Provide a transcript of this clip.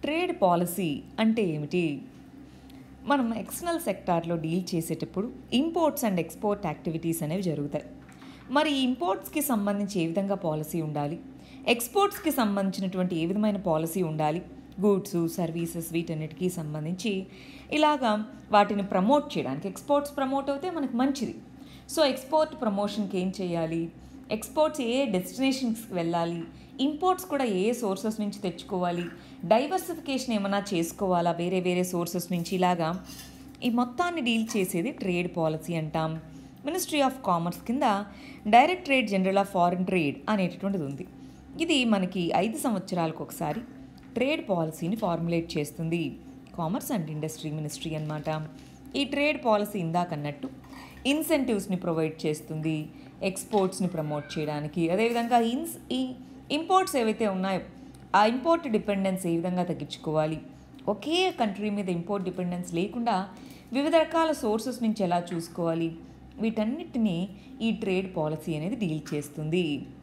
trade policy అంటే ఏమిటి మనం ఎక్స్టర్నల్ సెక్టార్లో డీల్ చేసేటప్పుడు ఇంపోర్ట్స్ అండ్ ఎక్స్పోర్ట్ యాక్టివిటీస్ అనేవి జరుగుతాయి మరి ఇంపోర్ట్స్కి సంబంధించి ఏ విధంగా పాలసీ ఉండాలి ఎక్స్పోర్ట్స్కి సంబంధించినటువంటి ఏ విధమైన పాలసీ ఉండాలి గూడ్స్ సర్వీసెస్ వీటన్నిటికీ సంబంధించి ఇలాగా వాటిని ప్రమోట్ చేయడానికి ఎక్స్పోర్ట్స్ ప్రమోట్ అవుతే మనకు మంచిది సో ఎక్స్పోర్ట్ ప్రమోషన్కి ఏం చేయాలి ఎక్స్పోర్ట్స్ ఏ డెస్టినేషన్స్కి వెళ్ళాలి ఇంపోర్ట్స్ కూడా ఏ సోర్సెస్ నుంచి తెచ్చుకోవాలి డైవర్సిఫికేషన్ ఏమైనా చేసుకోవాలా వేరే వేరే సోర్సెస్ నుంచి ఇలాగా ఈ మొత్తాన్ని డీల్ చేసేది ట్రేడ్ పాలసీ అంటాం మినిస్ట్రీ ఆఫ్ కామర్స్ కింద direct trade general of foreign trade అనేటటువంటిది ఉంది ఇది మనకి ఐదు సంవత్సరాలకు ఒకసారి ట్రేడ్ పాలసీని ఫార్ములేట్ చేస్తుంది కామర్స్ అండ్ ఇండస్ట్రీ మినిస్ట్రీ అన్నమాట ఈ ట్రేడ్ పాలసీ ఇందాకన్నట్టు ఇన్సెంటివ్స్ని ప్రొవైడ్ చేస్తుంది ఎక్స్పోర్ట్స్ని ప్రమోట్ చేయడానికి అదేవిధంగా ఇన్స్ ఈ ఇంపోర్ట్స్ ఏవైతే ఉన్నాయో ఆ ఇంపోర్ట్ డిపెండెన్స్ ఏ విధంగా తగ్గించుకోవాలి ఒకే కంట్రీ మీద ఇంపోర్ట్ డిపెండెన్స్ లేకుండా వివిధ రకాల సోర్సెస్ నుంచి ఎలా చూసుకోవాలి వీటన్నిటిని ఈ ట్రేడ్ పాలసీ అనేది డీల్ చేస్తుంది